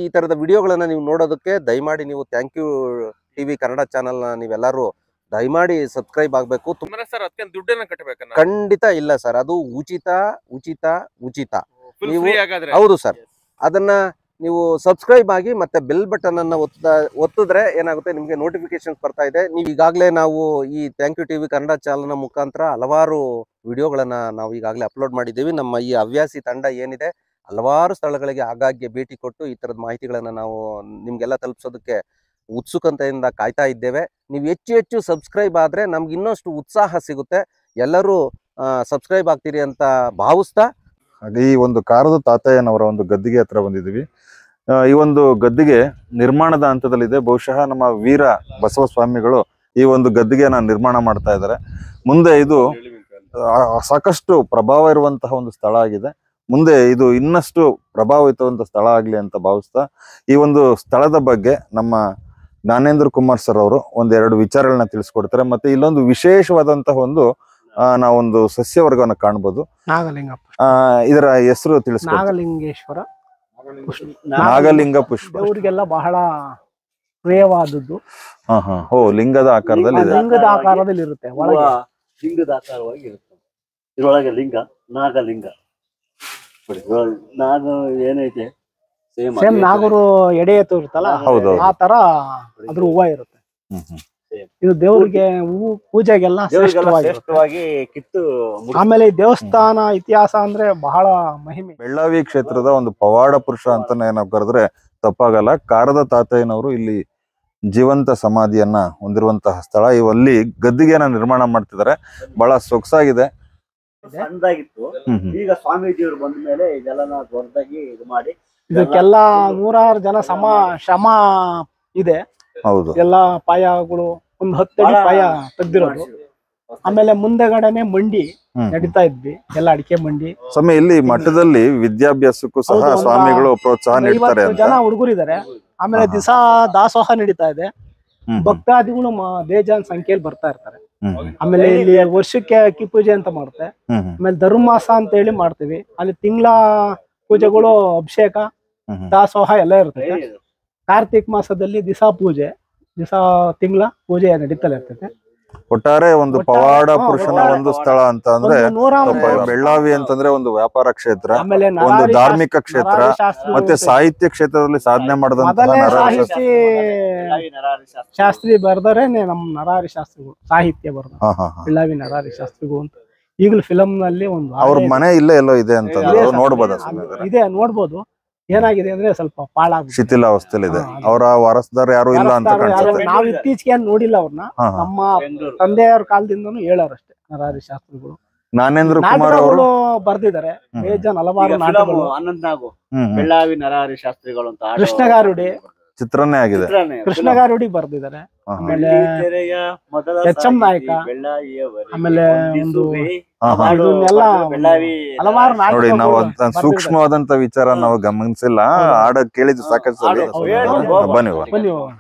ಈ ತರದ ವಿಡಿಯೋಗಳನ್ನ ನೀವು ನೋಡೋದಕ್ಕೆ ದಯಮಾಡಿ ನೀವು ಥ್ಯಾಂಕ್ ಯು ಟಿವಿ ಕನ್ನಡ ಚಾನೆಲ್ನ ನೀವೆಲ್ಲರೂ ದಯಮಾಡಿ ಸಬ್ಸ್ಕ್ರೈಬ್ ಆಗಬೇಕು ಸುಮ್ಮನೆ ಸರ್ ಅದಕ್ಕೆ ದುಡ್ಡನ್ನ ಕಟ್ಟಬೇಕನ್ನ ಖಂಡಿತ ಇಲ್ಲ ಸರ್ ಅದು ಉಚಿತ ಉಚಿತ ಉಚಿತ ಫುಲ್ ನೀವು- ಫ್ರೀ ಆಗಾದ್ರೆ ಹೌದು ಸರ್ ಅದನ್ನ ನೀವು ಸಬ್ಸ್ಕ್ರೈಬ್ ಆಗಿ ಮತ್ತೆ ಬೆಲ್ ಬಟನ್ ಅನ್ನ ಒತ್ತ ಒತ್ತಿದ್ರೆ ಏನಾಗುತ್ತೆ ನಿಮಗೆ ನೋಟಿಫಿಕೇಶನ್ಸ್ ಬರ್ತಾ ಇದೆ ನೀವು ಈಗಾಗಲೇ ನಾವು ಈ ಥ್ಯಾಂಕ್ ಯು ಟಿವಿ ಕನ್ನಡ ಚಾನಲ್ನ ಮುಖಾಂತರ ಹಲವಾರು ವಿಡಿಯೋಗಳನ್ನ ನಾವು ಈಗಾಗಲೇ ಅಪ್ಲೋಡ್ ಮಾಡಿದ್ದೀವಿ ನಮ್ಮ ಈ ಹವ್ಯಾಸಿ ತಂಡ ಏನಿದೆ ಹಲವಾರು ಸ್ಥಳಗಳಿಗೆ ಆಗಾಗ್ಗೆ ಭೇಟಿ ಕೊಟ್ಟು ಈ ಥರದ ಮಾಹಿತಿಗಳನ್ನ ನಾವು ನಿಮ್ಗೆಲ್ಲ ತಲುಪಿಸೋದಕ್ಕೆ ಉತ್ಸುಕತೆಯಿಂದ ಕಾಯ್ತಾ ಇದ್ದೇವೆ ನೀವು ಹೆಚ್ಚು ಹೆಚ್ಚು ಸಬ್ಸ್ಕ್ರೈಬ್ ಆದ್ರೆ ನಮ್ಗೆ ಇನ್ನಷ್ಟು ಉತ್ಸಾಹ ಸಿಗುತ್ತೆ ಎಲ್ಲರೂ ಸಬ್ಸ್ಕ್ರೈಬ್ ಆಗ್ತೀರಿ ಅಂತ ಭಾವಿಸ್ತಾ ಹಾಗೆ ಈ ಒಂದು ಕಾರದ ತಾತಯ್ಯನವರ ಒಂದು ಗದ್ದಿಗೆ ಹತ್ರ ಬಂದಿದ್ದೀವಿ ಆ, ಈ ಒಂದು ಗದ್ದಿಗೆ ನಿರ್ಮಾಣದ ಹಂತದಲ್ಲಿದೆ ಬಹುಶಃ ನಮ್ಮ ವೀರ ಬಸವ ಸ್ವಾಮಿಗಳು ಈ ಒಂದು ಗದ್ದಿಗೆನ ನಿರ್ಮಾಣ ಮಾಡ್ತಾ ಇದ್ದಾರೆ ಮುಂದೆ ಇದು ಆ, ಸಾಕಷ್ಟು ಪ್ರಭಾವ ಇರುವಂತಹ ಒಂದು ಸ್ಥಳ ಆಗಿದೆ ಮುಂದೆ ಇದು ಇನ್ನಷ್ಟು ಪ್ರಭಾವಿತವಂತ ಸ್ಥಳ ಆಗ್ಲಿ ಅಂತ ಭಾವಿಸ್ತಾ ಈ ಒಂದು ಸ್ಥಳದ ಬಗ್ಗೆ ನಮ್ಮ ಜ್ಞಾನೇಂದ್ರ ಕುಮಾರ್ ಸರ್ ಅವರು ಒಂದೆರಡು ವಿಚಾರಗಳನ್ನ ತಿಳಿಸ್ಕೊಡ್ತಾರೆ ಮತ್ತೆ ಇಲ್ಲೊಂದು ವಿಶೇಷವಾದಂತಹ ಒಂದು ಆ, ನಾವೊಂದು ಸಸ್ಯವರ್ಗವನ್ನು ಕಾಣ್ಬೋದು ನಾಗಲಿಂಗ ಆ, ಇದರ ಹೆಸರು ತಿಳಿಸ್ಕೊಡ್ತಾರೆ ನಾಗಲಿಂಗೇಶ್ವರ ನಾಗಲಿಂಗ ಪುಷ್ಪ ದೇವರಿಗೆಲ್ಲ ಬಹಳ ಪ್ರಿಯವಾದದ್ದು ಹಾ ಹಾ ಓ ಲಿಂಗದ ಆಕಾರದಲ್ಲಿ ಇದೆ ಲಿಂಗದ ಆಕಾರದಲ್ಲಿ ಇರುತ್ತೆ ಒಳಗೆ ಲಿಂಗದ ಆಕಾರವಾಗಿ ಇರುತ್ತೆ ಇದ್ರೊಳಗೆ ಲಿಂಗ ನಾಗಲಿಂಗ ನೋಡಿ ಇದ್ರೊಳಗೆ ನಾಗ ಏನೈತೆ ಸೇಮ್ ಸೇಮ್ ನಾಗರು ಎಡೆ ಎತ್ತು ಇರುತ್ತಲ್ಲ ಹೌದೌದು. ಆ ತರ ಅದ್ರ ಹೂವ ಇರುತ್ತೆ ಹ್ಮ್ ಹ್ಮ್. ಇದು ದೇವರಿಗೆ ಹೂವು ಪೂಜೆಗೆಲ್ಲ ದೇವರಿಗೆಲ್ಲ ಶ್ರೇಷ್ಠವಾಗಿರುತ್ತೆ ಶ್ರೇಷ್ಠವಾಗಿ ಕಿತ್ತು ಮುಡಿ- ಆಮೇಲೆ ಈ ದೇವಸ್ಥಾನ ಇತಿಹಾಸ ಅಂದ್ರೆ ಬಹಳ ಮಹಿಮೆ ಬೆಳ್ಳಾವಿ ಕ್ಷೇತ್ರದ ಒಂದು ಪವಾಡ ಪುರುಷ ಅಂತಾನೆ ನಾವು ಕರೆದ್ರೆ ತಪ್ಪಾಗಲ್ಲ ಕಾರದ ತಾತಯ್ಯನವರು ಇಲ್ಲಿ ಜೀವಂತ ಸಮಾಧಿಯನ್ನ ಹೊಂದಿರುವಂತಹ ಸ್ಥಳ ಇವಲ್ಲಿ ಗದ್ದಿಗೆನ ನಿರ್ಮಾಣ ಮಾಡ್ತಿದ್ದಾರೆ ಬಹಳ ಸೊಗಸಾಗಿದೆ ಸಣ್ಣದಾಗಿತ್ತು ಹ್ಮ್ ಹ್ಮ್. ಈಗ ಸ್ವಾಮೀಜಿಯವರು ಬಂದ ಮೇಲೆ ಇದೆಲ್ಲ ದೊಡ್ಡದಾಗಿ ಇದು ಮಾಡಿ ಇದಕ್ಕೆಲ್ಲ ನೂರಾರು ಜನ ಸಮ ಶ್ರಮ ಇದೆ ಹೌದು ಎಲ್ಲ ಪಾಯಗಳು ಒಂದು ಹತ್ತಡಿ ಪಾಯ ತೆಗ್ದಿರೋದು ಆಮೇಲೆ ಮುಂದೆಗಡೆನೆ ಮಂಡಿ ಹ್ಮ್. ನಡೀತಾ ಇದ್ವಿ ಎಲ್ಲ ಅಡಿಕೆ ಮಂಡಿ ಸ್ವಾಮಿ ಇಲ್ಲಿ ಮಠದಲ್ಲಿ ವಿದ್ಯಾಭ್ಯಾಸಕ್ಕೂ ಸಹ ಹೌದು, ಒಂದು ಸ್ವಾಮಿಗಳು ಪ್ರೋತ್ಸಾಹ ಒಂದು ನೀಡ್ತಾರೆ ಐವತ್ತು ಅಂತ ಜನ ಹುಡುಗರಿದ್ದಾರೆ ಆಮೇಲೆ ಹಾ. ದಿವಸ ದಾಸೋಹ ನಡೀತಾ ಇದೆ ಹ್ಮ್ ಹ್ಮ್. ಭಕ್ತಾದಿಗಳು ಮ- ಬೇಜಾನ್ ಸಂಖ್ಯೆಯಲ್ಲಿ ಬರ್ತಾ ಇರ್ತಾರೆ ಹ್ಮ್ ಹ್ಮ್. ಆಮೇಲೆ ಇಲ್ಲಿ ವರ್ಷಕ್ಕೆ ಅಕ್ಕಿ ಪೂಜೆ ಅಂತ ಮಾಡುತ್ತೆ ಹ್ಮ್ ಹ್ಮ್. ಆಮೇಲೆ ಧರ್ಮಾಸ ಅಂತ ಹೇಳಿ ಮಾಡ್ತೀವಿ ಅಲ್ಲಿ ತಿಂಗಳ ಪೂಜೆಗಳು ಅಭಿಷೇಕ ಹ್ಮ್ ಹ್ಮ್. ದಾಸೋಹ ಎಲ್ಲ ಇರ್ತದೆ ಕಾರ್ತಿಕ್ ಮಾಸದಲ್ಲಿ ದಿಸಾ ಪೂಜೆ ದಿಸಾ ತಿಂಗಳ ಪೂಜೆ ನಡೀತಲೇ ಇರ್ತದೆ ಒಟ್ಟಾರೆ ಒಂದು ಒಟ್ಟಾರೆ- ಪವಾಡ ಹಾ, ಪುರುಷನ ಒಟ್ಟಾರೆ ಒಂದು ಸ್ಥಳ ಅಂತ ಅಂದ್ರೆ ಒಂದು ನೂರ ತಪ್ಪಾಗಲ್ಲ. ಬೆಳ್ಳಾವಿ ಅಂತಂದ್ರೆ ಒಂದು ವ್ಯಾಪಾರ ಕ್ಷೇತ್ರ ಆಮೇಲೆ ಒಂದು ನರಾರಿ ಧಾರ್ಮಿಕ ಶಾಸ್ತ್ರ- ಕ್ಷೇತ್ರ ನರಾರಿ ಶಾಸ್ತ್ರ ಮತ್ತೆ ಇರುತ್ತೆ. ಸಾಹಿತ್ಯ ಕ್ಷೇತ್ರದಲ್ಲಿ ಸಾಧನೆ ಮಾಡಿದಂತಹ ಮೊದಲೇ ನರಹರಿ ಶಾಸ್ತ್ರಿ. ಸಾಹಿತಿ ಶಾಸ್ತ್ರಿ ಬರ್ದರೆ ನಮ್ ನರಾರಿ ಶಾಸ್ತ್ರಿಗಳು ಸಾಹಿತ್ಯ ಬರ್ದ ಹಾ ಹಾ ಹಾ ಬೆಳ್ಳಾವಿ ನರಾರಿ ಶಾಸ್ತ್ರಿಗಳು ಅಂತ ಈಗಲೂ ಫಿಲಂ ನಲ್ಲಿ ಒಂದು ಅವ್ರ ಹಾಡೇ ಮನೆ ಇಲ್ಲೇ ಎಲ್ಲೋ ಇದೆ ಅಂತಂದ್ರೆ ಇದೆ ಸರ್. ನೋಡ್ಬೋದ ಇದೆ. ಇದೆ ನೋಡ್ಬೋದು ಏನಾಗಿದೆ ಅಂದ್ರೆ ಸ್ವಲ್ಪ ಪಾಳಾಗ್ಬಿಟ್ಟಿದೆ. ಶಿಥಿಲಾವಸ್ಥೆಲಿದೆ ಹಾ, ಅವರ ವಾರಸದಾರ ಯಾರು ಇಲ್ಲ ಅಂತ ಯಾರು- ಯಾರು- ಕಾಣಿಸುತ್ತೆ ನಾವ್ ಇತ್ತೀಚೆಗೆ ಏನ್ ನೋಡಿಲ್ಲ ಅವ್ರನ್ನ ಹಾ ಹಾ ನಮ್ಮ ತಂದೆಯವ್ರ ಕಾಲದಿಂದನೂ ಹೇಳೋರಷ್ಟೇ ನರಾರಿ ಶಾಸ್ತ್ರಿಗಳು ನಾನೇಂದ್ರ ಕುಮಾರ್ ಅವರು ನಾಟಕಗಳು ಬರ್ದಿದ್ದಾರೆ ಹ್ಮ್. ಬೇಜಾನ್ ಹಲವಾರು ನಾಟಕಗಳು ಅನಂತ್ ನಾಗು ಹ್ಮ್ ಹ್ಮ್. ಬೆಳ್ಳಾವಿ ನರಹರಿ ಶಾಸ್ತ್ರಿಗಳು ಅಂತ ಆಡೋ ಕೃಷ್ಣಗಾರುಡಿ ಚಿತ್ರನೇ ಆಗಿದೆ ಚಿತ್ರನೇ. ಕೃಷ್ಣಗಾರುಡಿ ಬರ್ದಿದ್ದಾರೆ ಹಾ, ಹಾ. ಆಮೇಲೆ ಬೆಳ್ಳಿತೆರೆಯ ಮೊದಲ ಎಚ್ ಎಂ ನಾಯಕ. ಸಾಹಿತಿ ಬೆಳ್ಳಾವಿಯವರಿಗೆ ಆಮೇಲೆ ಒಂದು ವಂದಿಸುವೆ. ಹಾ, ಹಾ. ಹಾಡು ಇದನ್ನೆಲ್ಲ ಬೆಳ್ಳಾವಿ ಹಲವಾರು ನೋಡಿ ನಾವು ನಾಟಕಗಳು ಅದ್- ಅದ್ ಬರ್ದಿದ್ದಾರೆ. ಸೂಕ್ಷ್ಮವಾದಂತ ವಿಚಾರ ನಾವು ಗಮನಿಸಿಲ್ಲ ಹೌದು. ಹಾಡ ಕೇಳಿದ್ದು ಸಾಕಷ್ಟು ಸಲ. ಹಾಡು- ಅವ್ರು ಹೇಳೋದು ಬನ್ನಿ ಬನ್ನಿ. ಬನ್ನಿ ಹೋಗೋಣ.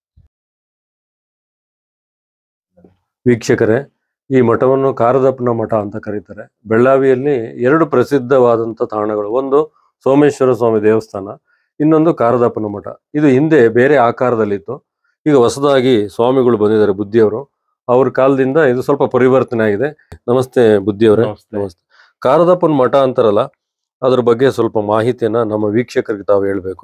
ವೀಕ್ಷಕರೇ ಈ ಮಠವನ್ನು ಕಾರದಪ್ಪನ ಮಠ ಅಂತ ಕರೀತಾರೆ ಬೆಳ್ಳಾವಿಯಲ್ಲಿ ಎರಡು ಪ್ರಸಿದ್ಧವಾದಂಥ ತಾಣಗಳು ಒಂದು ಸೋಮೇಶ್ವರ ಸ್ವಾಮಿ ದೇವಸ್ಥಾನ ಇನ್ನೊಂದು ಕಾರದಪ್ಪನ ಮಠ ಇದು ಹಿಂದೆ ಬೇರೆ ಆಕಾರದಲ್ಲಿತ್ತು ಈಗ ಹೊಸದಾಗಿ ಸ್ವಾಮಿಗಳು ಬಂದಿದ್ದಾರೆ ಬುದ್ಧಿಯವರು ಅವ್ರ ಕಾಲದಿಂದ ಇದು ಸ್ವಲ್ಪ ಪರಿವರ್ತನೆ ಆಗಿದೆ ನಮಸ್ತೆ ಬುದ್ಧಿಯವರೇ ನಮಸ್ತೆ ಕಾರದಪ್ಪನ ಮಠ ಅಂತಾರಲ್ಲ ಅದ್ರ ಬಗ್ಗೆ ಸ್ವಲ್ಪ ಮಾಹಿತಿಯನ್ನ ನಮ್ಮ ವೀಕ್ಷಕರಿಗೆ ತಾವು ಹೇಳ್ಬೇಕು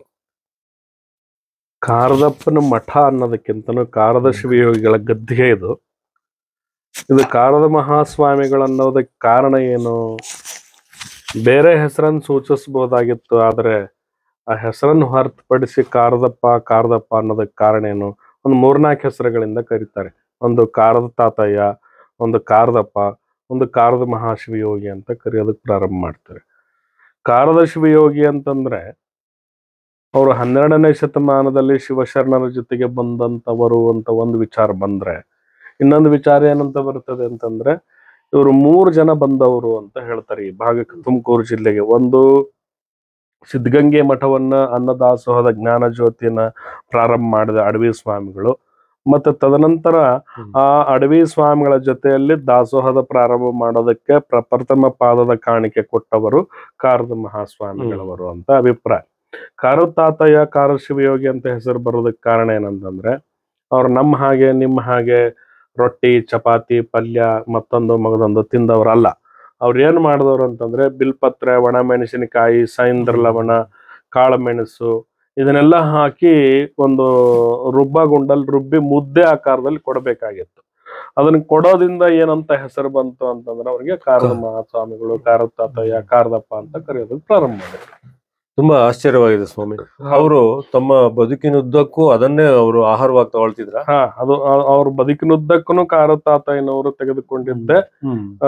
ಕಾರದಪ್ಪನ ಮಠ ಅನ್ನೋದಕ್ಕಿಂತನೂ ಕಾರದ ಶಿವಯೋಗಿಗಳ ಗದ್ದಿಗೆ ಇದು ಇದು ಕಾರದ ಮಹಾಸ್ವಾಮಿಗಳನ್ನೋದಕ್ಕೆ ಕಾರಣ ಏನು ಬೇರೆ ಹೆಸರನ್ನು ಸೂಚಿಸ್ಬೋದಾಗಿತ್ತು ಆದರೆ ಆ ಹೆಸರನ್ನು ಹೊರತುಪಡಿಸಿ ಕಾರದಪ್ಪ ಕಾರದಪ್ಪ ಅನ್ನೋದಕ್ಕೆ ಕಾರಣ ಏನು ಒಂದು ಮೂರ್ನಾಲ್ಕು ಹೆಸರುಗಳಿಂದ ಕರೀತಾರೆ ಒಂದು ಕಾರದ ತಾತಯ್ಯ ಒಂದು ಕಾರದಪ್ಪ ಒಂದು ಕಾರದ ಮಹಾಶಿವಯೋಗಿ ಅಂತ ಕರೆಯೋದಕ್ಕೆ ಪ್ರಾರಂಭ ಮಾಡ್ತಾರೆ ಕಾರದ ಶಿವಯೋಗಿ ಅಂತಂದ್ರೆ ಅವರು ಹನ್ನೆರಡನೇ ಶತಮಾನದಲ್ಲಿ ಶಿವಶರಣರ ಜೊತೆಗೆ ಬಂದಂತವರು ಅಂತ ಒಂದು ವಿಚಾರ ಬಂದ್ರೆ ಇನ್ನೊಂದು ವಿಚಾರ ಏನಂತ ಬರ್ತದೆ ಅಂತಂದ್ರೆ ಇವರು ಮೂರು ಜನ ಬಂದವರು ಅಂತ ಹೇಳ್ತಾರೆ ಈ ಭಾಗಕ್ಕೆ ತುಮಕೂರು ಜಿಲ್ಲೆಗೆ ಒಂದು ಸಿದ್ಧಗಂಗೆ ಮಠವನ್ನ ಅನ್ನದಾಸೋಹದ ಜ್ಞಾನ ಜ್ಯೋತಿನ ಪ್ರಾರಂಭ ಮಾಡಿದ ಅಡವಿ ಸ್ವಾಮಿಗಳು ಮತ್ತೆ ತದನಂತರ ಆ ಅಡವಿ ಸ್ವಾಮಿಗಳ ಜೊತೆಯಲ್ಲಿ ದಾಸೋಹದ ಪ್ರಾರಂಭ ಮಾಡೋದಕ್ಕೆ ಪ್ರಪ್ರಥಮ ಪಾದದ ಕಾಣಿಕೆ ಕೊಟ್ಟವರು ಕಾರದ ಮಹಾಸ್ವಾಮಿಗಳವರು ಅಂತ ಅಭಿಪ್ರಾಯ ಕಾರುತಾತಯ್ಯ ಕಾರ ಶಿವಯೋಗಿ ಅಂತ ಹೆಸರು ಬರೋದಕ್ಕೆ ಕಾರಣ ಏನಂತಂದ್ರೆ ಅವ್ರು ನಮ್ಮ ಹಾಗೆ ನಿಮ್ಮ ಹಾಗೆ ರೊಟ್ಟಿ ಚಪಾತಿ ಪಲ್ಯ ಮತ್ತೊಂದು ಮಗದೊಂದು ತಿಂದವರಲ್ಲ ಅವ್ರು ಏನ್ ಮಾಡಿದವ್ರು ಅಂತಂದ್ರೆ ಬಿಲ್ಪತ್ರೆ ಒಣ ಮೆಣಸಿನಕಾಯಿ ಸೈಂದ್ರ ಲವಣ ಕಾಳುಮೆಣಸು ಇದನ್ನೆಲ್ಲ ಹಾಕಿ ಒಂದು ರುಬ್ಬ ಗುಂಡಲ್ಲಿ ರುಬ್ಬಿ ಮುದ್ದೆ ಆಕಾರದಲ್ಲಿ ಕೊಡಬೇಕಾಗಿತ್ತು ಅದನ್ನ ಕೊಡೋದ್ರಿಂದ ಏನಂತ ಹೆಸರು ಬಂತು ಅಂತಂದ್ರೆ ಅವ್ರಿಗೆ ಕಾರದ ಮಹಾಸ್ವಾಮಿಗಳು ಕಾರದ ತಾತಯ್ಯ ಕಾರದಪ್ಪ ಅಂತ ಕರೆಯೋದಕ್ಕೆ ಪ್ರಾರಂಭ ಮಾಡಿದ್ರು ತುಂಬಾ ಆಶ್ಚರ್ಯವಾಗಿದೆ ಸ್ವಾಮಿ ಅವರು ತಮ್ಮ ಬದುಕಿನುದ್ದಕ್ಕೂ ಅದನ್ನೇ ಅವರು ಆಹಾರವಾಗಿ ತಗೊಳ್ತಿದ್ರ ಹಾ ಅದು ಅ- ಅವ್ರ ಬದುಕಿನುದ್ದಕ್ಕೂ ಕಾರ ತಾತಯ್ಯನವರು ತೆಗೆದುಕೊಂಡಿದ್ದೆ ಆ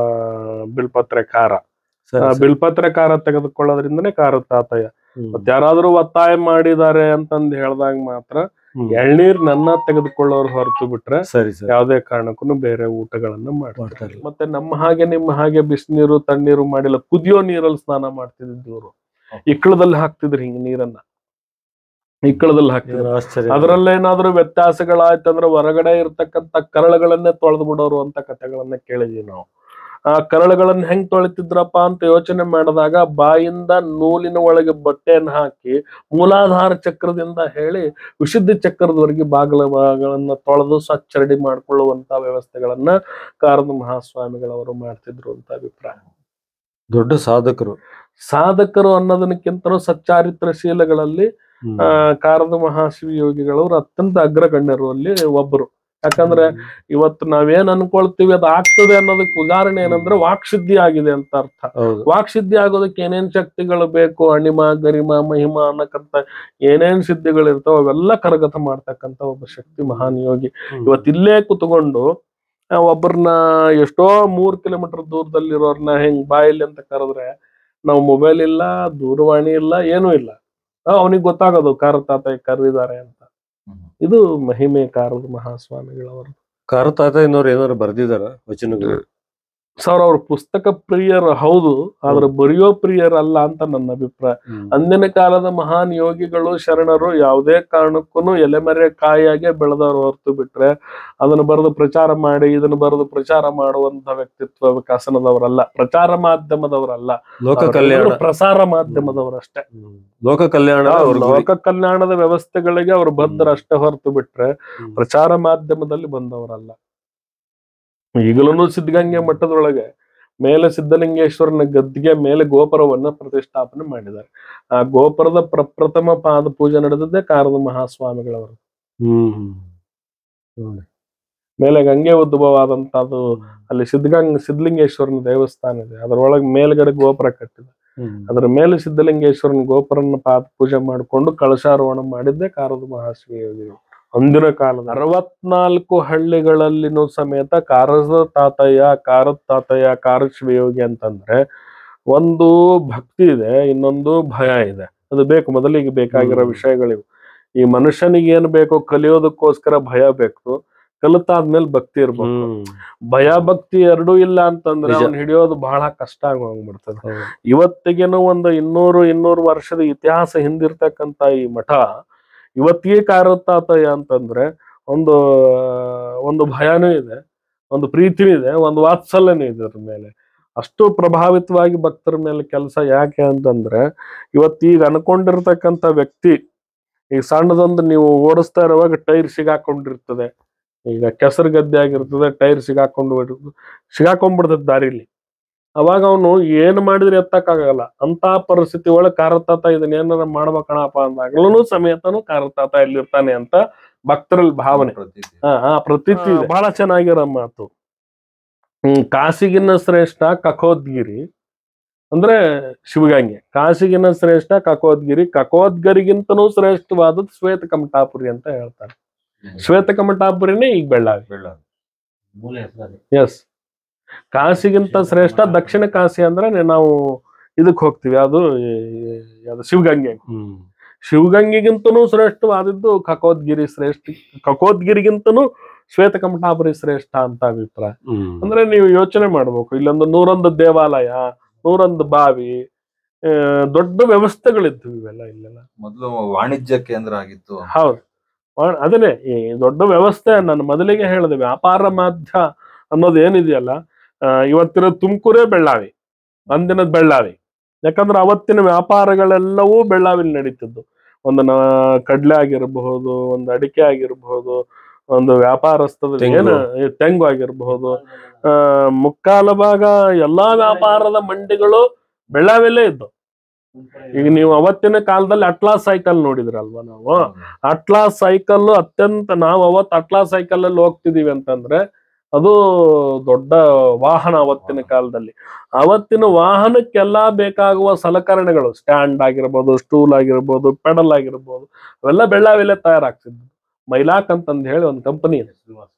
ಬಿಲ್ಪತ್ರೆ ಖಾರ ಸರಿ, ಆ, ಸರಿ. ಬಿಲ್ಪತ್ರೆ ಖಾರ ತೆಗೆದುಕೊಳ್ಳೋದ್ರಿಂದನೇ ಕಾರ ತಾತಯ್ಯ ಹ್ಮ್. ಮತ್ ಯಾರಾದ್ರೂ ಒತ್ತಾಯ ಮಾಡಿದ್ದಾರೆ ಅಂತಂದ್ ಹೇಳ್ದಾಗ ಮಾತ್ರ ಹ್ಮ್. ಎಳ್ನೀರ್ ನನ್ನ ತೆಗೆದುಕೊಳ್ಳೋರು ಹೊರತು ಬಿಟ್ರೆ ಸರಿ ಸರಿ ಯಾವುದೇ ಕಾರಣಕ್ಕೂ ಬೇರೆ ಊಟಗಳನ್ನ ಮಾಡ್ತಾ ಮಾಡ್ತಾರೆ ಇಲ್ಲ. ಮತ್ತೆ ನಮ್ಮ ಹಾಗೆ ನಿಮ್ಮ ಹಾಗೆ ಬಿಸಿನೀರು ತಣ್ಣೀರು ಮಾಡಿಲ್ಲ ಕುದಿಯೋ ನೀರಲ್ಲಿ ಸ್ನಾನ ಮಾಡ್ತಿದ್ರು ಇವರು ಇಕ್ಕಳದಲ್ಲಿ ಹಾಕ್ತಿದ್ರು ಹಿಂಗ್ ನೀರನ್ನ ಇಕ್ಕಳದಲ್ಲಿ ಹಾಕ್ತಿದ್ರು ಏನು ಆಶ್ಚರ್ಯ ಅದ್ರಲ್ಲೇನಾದ್ರೂ ವ್ಯತ್ಯಾಸಗಳಾಯ್ತಂದ್ರೆ ಹೊರಗಡೆ ಇರ್ತಕ್ಕಂತ ಕರಳುಗಳನ್ನೇ ತೊಳೆದು ಬಿಡೋರು ಅಂತ ಕಥೆಗಳನ್ನ ಕೇಳಿದ್ವಿ ನಾವು ಆ ಕರಳುಗಳನ್ನ ಹೆಂಗ್ ತೊಳಿತಿದ್ರಪ್ಪ ಅಂತ ಯೋಚನೆ ಮಾಡಿದಾಗ ಬಾಯಿಂದ ನೂಲಿನ ಒಳಗೆ ಬಟ್ಟೆಯನ್ನು ಹಾಕಿ ಮೂಲಾಧಾರ ಚಕ್ರದಿಂದ ಹೇಳಿ ವಿಶುದ್ಧ ಚಕ್ರದವರೆಗೆ ಬಾಗಿಲ ಭಾಗಗಳನ್ನ ತೊಳೆದು ಸ್ವಚ್ಛ ರೆಡಿ ಮಾಡ್ಕೊಳ್ಳುವಂತ ವ್ಯವಸ್ಥೆಗಳನ್ನ ಕಾರದ ಮಹಾಸ್ವಾಮಿಗಳವರು ಮಾಡ್ತಿದ್ರು ಅಂತ ಅಭಿಪ್ರಾಯ ದೊಡ್ಡ ಸಾಧಕರು ಸಾಧಕರು ಅನ್ನೋದಕ್ಕಿಂತಲೂ ಸಚ್ಚಾರಿತ್ರ ಶೀಲಗಳಲ್ಲಿ ಹ್ಮ್. ಆ, ಕಾರದ ಮಹಾಶಿವ ಯೋಗಿಗಳವರು ಅತ್ಯಂತ ಅಗ್ರಗಣ್ಯರು ಅಲ್ಲಿ ಒಬ್ಬರು ಯಾಕಂದ್ರೆ ಇವತ್ತು ನಾವೇನ್ ಅನ್ಕೊಳ್ತೀವಿ ಅದು ಆಗ್ತದೆ ಅನ್ನೋದಕ್ಕೆ ಉದಾಹರಣೆ ಏನಂದ್ರೆ ವಾಕ್ಶುದ್ಧಿ ಆಗಿದೆ ಅಂತ ಅರ್ಥ ಹೌದು ವಾಕ್ಸಿದ್ಧಿ ಆಗೋದಕ್ಕೆ ಏನೇನ್ ಶಕ್ತಿಗಳು ಬೇಕು ಅಣಿಮ ಗರಿಮ ಮಹಿಮ ಅನ್ನಕ್ಕಂತ ಏನೇನ್ ಸಿದ್ಧಿಗಳು ಇರ್ತಾವ ಅವೆಲ್ಲ ಕರಗತ ಮಾಡ್ತಕ್ಕಂತ ಒಬ್ಬ ಶಕ್ತಿ ಮಹಾನ್ ಯೋಗಿ ಇವತ್ತು ಇಲ್ಲೇ ಕುತ್ಕೊಂಡು ಆ, ಒಬ್ಬರನ್ನ ಎಷ್ಟೋ ಮೂರ್ ಕಿಲೋಮೀಟರ್ ದೂರದಲ್ಲಿರೋರ್ನ ಹೆಂಗ್ ಬಾಯಲ್ಲಿ ಅಂತ ಕರೆದ್ರೆ ನಾವು ಮೊಬೈಲ್ ಇಲ್ಲ ದೂರವಾಣಿ ಇಲ್ಲ ಏನೂ ಇಲ್ಲ ಅವನಿಗೆ ಗೊತ್ತಾಗೋದು ಕಾರ ತಾತ ಕರೆದಿದ್ದಾರೆ ಅಂತ ಇದು ಮಹಿಮೆ ಕಾರದ ಮಹಾಸ್ವಾಮಿಗಳವರು ಕಾರತಾತಯ್ಯನವ್ರು ಏನಾದ್ರು ಬರ್ದಿದಾರ ವಚನಗಳು ಸರ್ ಅವ್ರ ಪುಸ್ತಕ ಪ್ರಿಯರು ಹೌದು ಆದ್ರೆ ಬರೆಯೋ ಪ್ರಿಯರಲ್ಲ ಅಂತ ನನ್ನ ಅಭಿಪ್ರಾಯ ಅಂದಿನ ಕಾಲದ ಮಹಾನ್ ಯೋಗಿಗಳು ಶರಣರು ಯಾವುದೇ ಕಾರಣಕ್ಕೂ ಎಲೆಮರೆ ಕಾಯಾಗೆ ಬೆಳೆದವರು ಹೊರತು ಬಿಟ್ರೆ ಅದನ್ನ ಬರೆದು ಪ್ರಚಾರ ಮಾಡಿ ಇದನ್ನ ಬರೆದು ಪ್ರಚಾರ ಮಾಡುವಂತ ವ್ಯಕ್ತಿತ್ವ ವಿಕಸನದವರಲ್ಲ ಪ್ರಚಾರ ಮಾಧ್ಯಮದವರಲ್ಲ ಲೋಕ ಅವರೆಲ್ಲರೂ ಕಲ್ಯಾಣ ಪ್ರಸಾರ ಮಾಧ್ಯಮದವರಷ್ಟೇ ಹ್ಮ್. ಲೋಕ ಕಲ್ಯಾಣ ಅವ್ರ ಗುರಿ. ಲೋಕ ಕಲ್ಯಾಣದ ವ್ಯವಸ್ಥೆಗಳಿಗೆ ಅವರು ಬದ್ಧರಷ್ಟೇ ಹೊರತು ಬಿಟ್ರೆ ಹ್ಮ್. ಪ್ರಚಾರ ಮಾಧ್ಯಮದಲ್ಲಿ ಬಂದವರಲ್ಲ ಈಗಲೂ ಸಿದ್ಧಗಂಗೆ ಮಠದೊಳಗೆ ಮೇಲೆ ಸಿದ್ಧಲಿಂಗೇಶ್ವರನ ಗದ್ದಿಗೆ ಮೇಲೆ ಗೋಪುರವನ್ನ ಪ್ರತಿಷ್ಠಾಪನೆ ಮಾಡಿದ್ದಾರೆ ಆ ಗೋಪುರದ ಪ್ರಪ್ರಥಮ ಪಾದ ಪೂಜೆ ನಡೆದದ್ದೇ ಕಾರದ ಮಹಾಸ್ವಾಮಿಗಳವರು ಹ್ಮ್ ಹ್ಮ್. ನೋಡಿ. ಮೇಲೆ ಗಂಗೆ ಉದ್ಭವವಾದಂತದ್ದು ಅಲ್ಲಿ ಸಿದ್ಧಗಂಗ ಸಿದ್ಧಲಿಂಗೇಶ್ವರನ ದೇವಸ್ಥಾನ ಇದೆ ಅದರೊಳಗೆ ಮೇಲ್ಗಡೆ ಗೋಪುರ ಕಟ್ಟಿದೆ ಹ್ಮ್. ಅದರ ಮೇಲೆ ಸಿದ್ಧಲಿಂಗೇಶ್ವರನ ಗೋಪುರನ ಪಾದ ಪೂಜೆ ಮಾಡಿಕೊಂಡು ಕಳಶಾರೋಹಣ ಮಾಡಿದ್ದೆ ಕಾರದ ಮಹಾಶಿವ ಯೋಗಿಗಳು ಅಂದಿನ ಕಾಲದ ಅರವತ್ನಾಲ್ಕು ಹಳ್ಳಿಗಳಲ್ಲಿನೂ ಸಮೇತ ಕಾರದ ತಾತಯ್ಯ ಕಾರದ ತಾತಯ್ಯ ಕಾರ ಶಿವಯೋಗಿ ಅಂತಂದ್ರೆ ಒಂದು ಭಕ್ತಿ ಇದೆ ಇನ್ನೊಂದು ಭಯ ಇದೆ ಅದು ಬೇಕು ಮೊದಲಿಗೆ ಬೇಕಾಗಿರೋ ಹ್ಮ್. ವಿಷಯಗಳಿವು ಈ ಮನುಷ್ಯನಿಗೆ ಏನ್ ಬೇಕೋ ಕಲಿಯೋದಕ್ಕೋಸ್ಕರ ಭಯ ಬೇಕು ಕಲಿತಾದ್ಮೇಲೆ ಭಕ್ತಿ ಇರ್ಬೇಕು ಹ್ಮ್. ಭಯ ಭಕ್ತಿ ಎರಡೂ ಇಲ್ಲ ಅಂತಂದ್ರೆ ನಿಜ. ಅವ್ನ್ ಹಿಡಿಯೋದು ಬಹಳ ಕಷ್ಟ ಆಗಿ ಹೋಗ್ಬಿಡ್ತದೆ ಹೌದು. ಇವತ್ತಿಗೇನು ಒಂದು ಇನ್ನೂರು ಇನ್ನೂರು ವರ್ಷದ ಇತಿಹಾಸ ಹಿಂದಿರ್ತಕ್ಕಂತ ಈ ಮಠ ಇವತ್ತಿಗೆ ಕಾರುತ್ತಾತಯ್ಯ ಅಂತಂದ್ರೆ ಒಂದು ಒಂದು ಭಯನೂ ಇದೆ ಒಂದು ಪ್ರೀತಿನೂ ಇದೆ ಒಂದು ವಾತ್ಸಲ್ಯನೂ ಇದೆ ಅದ್ರ ಮೇಲೆ ಅಷ್ಟು ಪ್ರಭಾವಿತವಾಗಿ ಭಕ್ತರ ಮೇಲೆ ಕೆಲಸ ಯಾಕೆ ಅಂತಂದ್ರೆ ಇವತ್ತೀಗ ಅನ್ಕೊಂಡಿರ್ತಕ್ಕಂಥ ವ್ಯಕ್ತಿ ಈಗ ಸಣ್ಣದೊಂದು ನೀವು ಓಡಿಸ್ತಾ ಇರುವಾಗ ಟೈರ್ ಸಿಗಾಕೊಂಡಿರ್ತದೆ ಈಗ ಕೆಸರು ಗದ್ದೆ ಆಗಿರ್ತದೆ ಟೈರ್ ಸಿಗಾಕೊಂಡು ಬಿಡುದು ಸಿಗಾಕೊಂಡ್ಬಿಡ್ತದೆ ದಾರಿಲಿ ಅವಾಗ ಅವನು ಏನ್ ಮಾಡಿದ್ರೆ ಎತ್ತಕ್ಕಾಗಲ್ಲ ಅಂತ ಪರಿಸ್ಥಿತಿ ಒಳಗೆ ಕಾರತಾತ ಇದನ್ನ ಏನಾರ ಮಾಡ್ಬೇಕಣಪ್ಪ ಅಂದಾಗ್ಲೂ ಸಮೇತನು ಕಾರತಾತ ಎಲ್ಲಿರ್ತಾನೆ ಅಂತ ಭಕ್ತರಲ್ಲಿ ಭಾವನೆ ಹಾ ಹಾ ಪ್ರತೀತಿ ಇದೆ. ಬಹಳ ಚೆನ್ನಾಗಿರೋ ಮಾತು ಹ್ಮ್ ಕಾಸಿಗಿನ್ನ ಶ್ರೇಷ್ಠ ಕಕೋದ್ಗಿರಿ ಅಂದ್ರೆ ಶಿವಗಂಗೆ ಕಾಸಿಗಿನ ಶ್ರೇಷ್ಠ ಕಕೋದ್ಗಿರಿ ಕಕೋದ್ಗರಿಗಿಂತನೂ ಶ್ರೇಷ್ಠವಾದದ್ದು ಶ್ವೇತ ಕಮಟಾಪುರಿ ಅಂತ ಹೇಳ್ತಾರೆ ಶ್ವೇತ ಕಮಟಾಪುರಿನೇ ಈಗ ಬೆಳ್ಳಾವಿ ಮೂಲ ಹೆಸರು ಅದೇ. ಎಸ್ ಕಾಸಿಗಿಂತ ಶ್ರೇಷ್ಠ ದಕ್ಷಿಣ ಕಾಶಿ ಅಂದ್ರೆ ನಾವು ಇದಕ್ ಹೋಗ್ತೀವಿ ಅದು ಈ- ಯಾವ್ದು ಶಿವಗಂಗೆ ಹ್ಮ್. ಶಿವಗಂಗೆಗಿಂತನೂ ಶ್ರೇಷ್ಠವಾದದ್ದು ಕಕೋದ್ಗಿರಿ ಶ್ರೇಷ್ಠ ಕಕೋದ್ಗಿರಿಗಿಂತನೂ ಶ್ವೇತ ಕಮಟಾಪುರಿ ಶ್ರೇಷ್ಠ ಅಂತ ಅಭಿಪ್ರಾಯ ಹ್ಮ್. ಅಂದ್ರೆ ನೀವು ಯೋಚನೆ ಮಾಡ್ಬೇಕು ಇಲ್ಲೊಂದು ನೂರೊಂದು ದೇವಾಲಯ ನೂರೊಂದು ಬಾವಿ ಆ, ದೊಡ್ಡ ವ್ಯವಸ್ಥೆಗಳಿದ್ವು ಇವೆಲ್ಲ ಇಲ್ಲೆಲ್ಲ ಮೊದಲು ವಾಣಿಜ್ಯ ಕೇಂದ್ರ ಆಗಿತ್ತು ಹೌದು ಮಾಡ್- ಅದನ್ನೇ ಈ ದೊಡ್ಡ ವ್ಯವಸ್ಥೆ ನಾನು ಮೊದಲಿಗೆ ಹೇಳಿದೆ ವ್ಯಾಪಾರ ಮಾಧ್ಯ ಅನ್ನೋದು ಏನಿದೆಯಲ್ಲ ಆ, ಇವತ್ತಿನ ತುಮಕೂರೇ ಬೆಳ್ಳಾವಿ ಅಂದಿನ ಬೆಳ್ಳಾವಿ ಯಾಕಂದ್ರೆ ಅವತ್ತಿನ ವ್ಯಾಪಾರಗಳೆಲ್ಲವೂ ಬೆಳ್ಳಾವಿಲಿ ನಡೀತಿದ್ದು ಒಂದು ನ ಕಡ್ಲೆ ಆಗಿರಬಹುದು ಒಂದು ಅಡಿಕೆ ಆಗಿರಬಹುದು ಒಂದು ವ್ಯಾಪಾರಸ್ಥದ ತೆಂಗು. ಏನು ಈ ತೆಂಗು ಆಗಿರಬಹುದು ಆ ಮುಕ್ಕಾಲ ಭಾಗ ಎಲ್ಲಾ ವ್ಯಾಪಾರದ ಮಂಡಿಗಳು ಬೆಳ್ಳಾವಿಲೇ ಇದ್ದು ಈಗ ನೀವು ಅವತ್ತಿನ ಕಾಲದಲ್ಲಿ ಅಟ್ಲಾಸ್ ಸೈಕಲ್ ನೋಡಿದ್ರಲ್ವಾ ನಾವು ಅಟ್ಲಾಸ್ ಸೈಕಲ್ ಅತ್ಯಂತ ನಾವು ಅವತ್ತು ಅಟ್ಲಾಸ್ ಸೈಕಲ್ ಅಲ್ಲಿ ಹೋಗ್ತಿದೀವಿ ಅಂತಂದ್ರೆ ಅದು ದೊಡ್ಡ ವಾಹನ ಅವತ್ತಿನ ಕಾಲದಲ್ಲಿ ಅವತ್ತಿನ ವಾಹನಕ್ಕೆಲ್ಲಾ ಬೇಕಾಗುವ ಸಲಕರಣೆಗಳು ಸ್ಟ್ಯಾಂಡ್ ಆಗಿರ್ಬೋದು ಸ್ಟೂಲ್ ಆಗಿರ್ಬೋದು ಪೆಡಲ್ ಆಗಿರ್ಬೋದು ಅವೆಲ್ಲ ಬೆಳ್ಳಾವಿಲೆ ತಯಾರಾಗ್ತಿದ್ವು ಮೈಲಾಕ್ ಅಂತಂದ್ ಹೇಳಿ ಒಂದು ಕಂಪನಿ ಇದೆ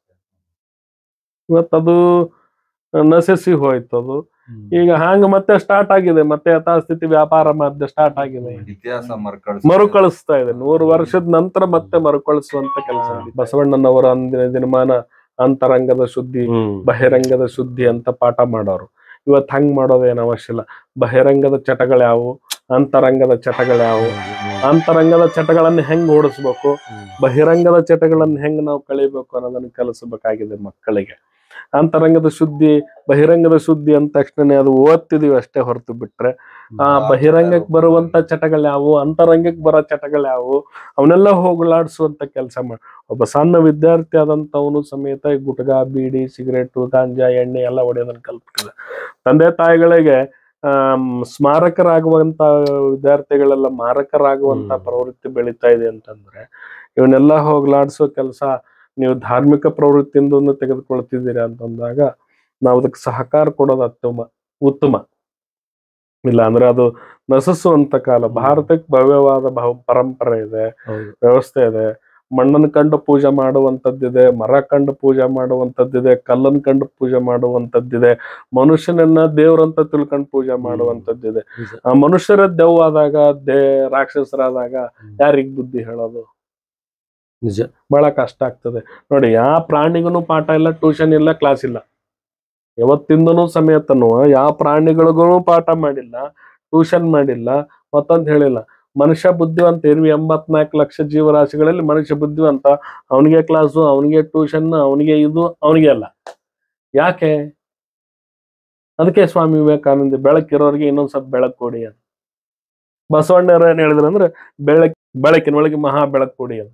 ಇವತ್ತದು ನಶಿಸಿ ಹೋಯ್ತು ಅದು ಈಗ ಹ್ಯಾಂಗ ಮತ್ತೆ ಸ್ಟಾರ್ಟ್ ಆಗಿದೆ ಮತ್ತೆ ಯಥಾಸ್ಥಿತಿ ವ್ಯಾಪಾರ ಮಾಧ್ಯ ಸ್ಟಾರ್ಟ್ ಆಗಿದೆ ಇತಿಹಾಸ ಮರುಕಳಿಸ್ತಾ ಇದೆ ನೂರು ವರ್ಷದ ನಂತರ ಮತ್ತೆ ಮರುಕಳಿಸುವಂತ ಕೆಲಸ ಬಸವಣ್ಣನವರ ಅಂದಿನ ದಿನಮಾನ ಅಂತರಂಗದ ಶುದ್ಧಿ ಹ್ಮ್ ಬಹಿರಂಗದ ಶುದ್ಧಿ ಅಂತ ಪಾಠ ಮಾಡೋರು ಇವತ್ ಹಂಗ್ ಮಾಡೋದೇನು ಅವಶ್ಯ ಇಲ್ಲ ಬಹಿರಂಗದ ಚಟಗಳ್ಯಾವು ಅಂತರಂಗದ ಚಟಗಳ್ಯಾವು ಅಂತರಂಗದ ಚಟಗಳನ್ನ ಹೆಂಗ್ ಓಡಿಸ್ಬೇಕು ಬಹಿರಂಗದ ಚಟಗಳನ್ನ ಹೆಂಗ್ ನಾವು ಕಳಿಬೇಕು ಅನ್ನೋದನ್ನ ಕಲಿಸಬೇಕಾಗಿದೆ ಮಕ್ಕಳಿಗೆ ಅಂತರಂಗದ ಶುದ್ಧಿ ಬಹಿರಂಗದ ಶುದ್ಧಿ ಅಂದ ತಕ್ಷಣ ಅದು ಓದ್ತಿದೀವಿ ಅಷ್ಟೇ ಹೊರತು ಬಿಟ್ರೆ ಆ ಬಹಿರಂಗಕ್ಕೆ ಬರುವಂತ ಚಟಗಳ್ಯಾವು ಅಂತರಂಗಕ್ಕೆ ಬರೋ ಚಟಗಳ್ಯಾವು ಅವನ್ನೆಲ್ಲ ಹೋಗಲಾಡಿಸುವಂತ ಕೆಲಸ ಮಾಡ ಒಬ್ಬ ಸಣ್ಣ ವಿದ್ಯಾರ್ಥಿ ಆದಂತವನು ಸಮೇತ ಈ ಗುಟ್ಕಾ ಬೀಡಿ ಸಿಗರೇಟು ಗಾಂಜಾ ಎಣ್ಣೆ ಎಲ್ಲ ಹೊಡೆಯೋದನ್ನ ಕಲ್ತಿಲ್ಲ ತಂದೆ ತಾಯಿಗಳಿಗೆ ಆಮ್, ಸ್ಮಾರಕರಾಗುವಂತ ವಿದ್ಯಾರ್ಥಿಗಳೆಲ್ಲ ಮಾರಕರಾಗುವಂತ ಪ್ರವೃತ್ತಿ ಬೆಳೀತಾ ಇದೆ ಅಂತಂದ್ರೆ ಇವನ್ನೆಲ್ಲ ಹೋಗ್ಲಾಡ್ಸೋ ಕೆಲಸ ನೀವು ಧಾರ್ಮಿಕ ಪ್ರವೃತ್ತಿಯಿಂದ ತೆಗೆದುಕೊಳ್ತಿದ್ದೀರಾ ಅಂತಂದಾಗ ನಾವು ಅದಕ್ಕೆ ಸಹಕಾರ ಕೊಡೋದು ಅತ್ಯುಮ ಉತ್ತಮ ಇಲ್ಲ ಅಂದ್ರೆ ಅದು ನಶಿಸುವಂತ ಕಾಲ ಭಾರತಕ್ಕೆ ಭವ್ಯವಾದ ಭವ ಪರಂಪರೆ ಇದೆ ಹೌದು. ವ್ಯವಸ್ಥೆ ಇದೆ ಮಣ್ಣನ್ ಕಂಡು ಪೂಜೆ ಮಾಡುವಂತದ್ದಿದೆ ಮರ ಕಂಡು ಪೂಜೆ ಮಾಡುವಂತದ್ದಿದೆ ಕಲ್ಲನ್ ಕಂಡು ಪೂಜೆ ಮಾಡುವಂತದ್ದಿದೆ ಮನುಷ್ಯನನ್ನ ದೇವ್ರಂತ ತಿಳ್ಕೊಂಡು ಪೂಜೆ ಮಾಡುವಂತದ್ದಿದೆ ನಿಜ. ಆ ಮನುಷ್ಯರ ದೆವ್ವಾದಾಗ ದೇ ರಾಕ್ಷಸರಾದಾಗ ಯಾರಿಗ್ ಬುದ್ಧಿ ಹೇಳೋದು ನಿಜ ಬಹಳ ಕಷ್ಟ ಆಗ್ತದೆ ನೋಡಿ ಯಾವ ಪ್ರಾಣಿಗೂ ಪಾಠ ಇಲ್ಲ ಟ್ಯೂಷನ್ ಇಲ್ಲ ಕ್ಲಾಸ್ ಇಲ್ಲ ಯಾವತ್ತಿಂದನೂ ಸಮೇತನು ಯಾವ ಪ್ರಾಣಿಗಳಿಗೂ ಪಾಠ ಮಾಡಿಲ್ಲ ಟ್ಯೂಷನ್ ಮಾಡಿಲ್ಲ ಮತ್ತೊಂದ್ ಹೇಳಿಲ್ಲ ಮನುಷ್ಯ ಬುದ್ಧಿವಂತ ಇರ್ವಿ ಎಂಬತ್ನಾಲ್ಕು ಲಕ್ಷ ಜೀವರಾಶಿಗಳಲ್ಲಿ ಮನುಷ್ಯ ಬುದ್ಧಿವಂತ ಅವನಿಗೆ ಕ್ಲಾಸು ಅವನಿಗೆ ಟ್ಯೂಷನ್ ಅವನಿಗೆ ಇದು ಅವನಿಗೆ ಅಲ್ಲ ಯಾಕೆ ಅದಕ್ಕೆ ಸ್ವಾಮಿ ವಿವೇಕಾನಂದ ಬೆಳಕಿರೋರಿಗೆ ಇನ್ನೊಂದ್ ಸ್ವಲ್ಪ ಬೆಳಕು ಕೊಡಿ ಅಂತ ಬಸವಣ್ಣವ್ರು ಏನ್ ಹೇಳಿದ್ರು ಅಂದ್ರೆ ಬೆಳಕ್ ಬೆಳಕಿನೊಳಗೆ ಮಹಾ ಬೆಳಕು ಕೊಡಿ ಅಂತ